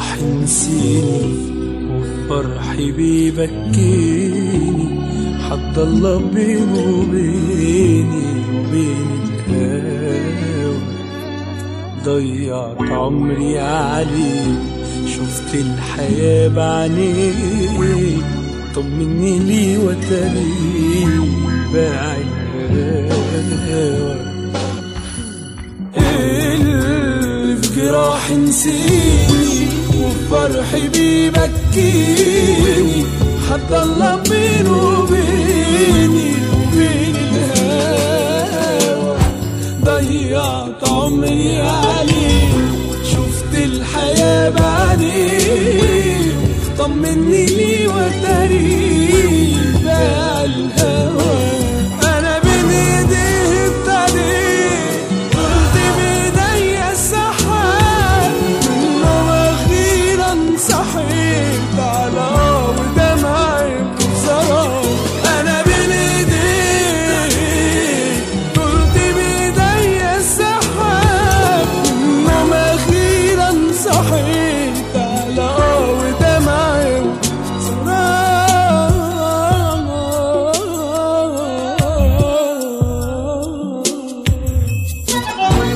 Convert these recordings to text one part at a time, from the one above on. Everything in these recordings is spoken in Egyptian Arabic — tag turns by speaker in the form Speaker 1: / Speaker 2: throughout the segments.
Speaker 1: جراح نسيني وفرحي بيبكيني حد الله بينه وبيني وبين الهوى ضيعت عمري عليه شفت الحياة بعينيك طمني لي وتري باع الهوى اللي في جراح نسيني وفرحي بيبكيني حد الله بينه وبيني وبين الهوى ضيعت عمري عليه شفت الحياة بعدين طمني لي وتري بقى الهوى انا بين ايديه ابتديت قلت بايديا السحاب منهم اخيرا صحيت على ودمعي بسراب انا بين ايديه قلت بايديا السحاب منهم اخيرا صحيت على ودمعي بسراب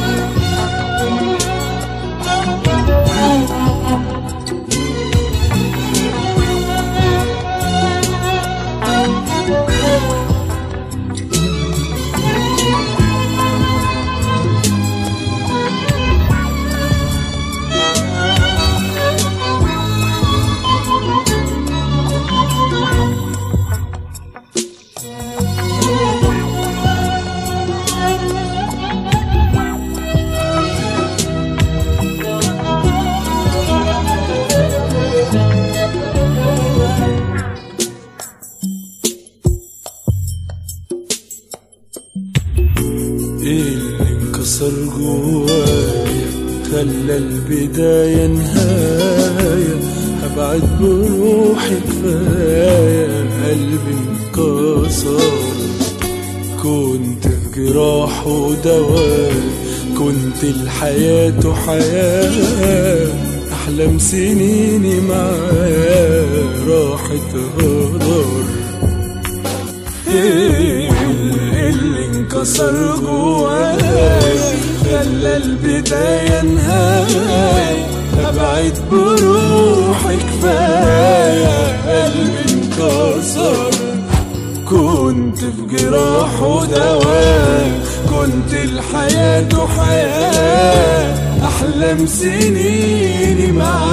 Speaker 1: اللي انكسر جوايا خلى البداية نهاية هبعد بروحي كفاية قلبي انكسر كنت في جراح ودواء كنت الحياة حياة أحلام سنيني معاه راحت هدر اللي انكسر جواي خلى البداية نهاية أبعد بروحي كفاية قلبي انكسر كنت في جراح ودواء كنت الحياة حياة أحلام سنيني معاك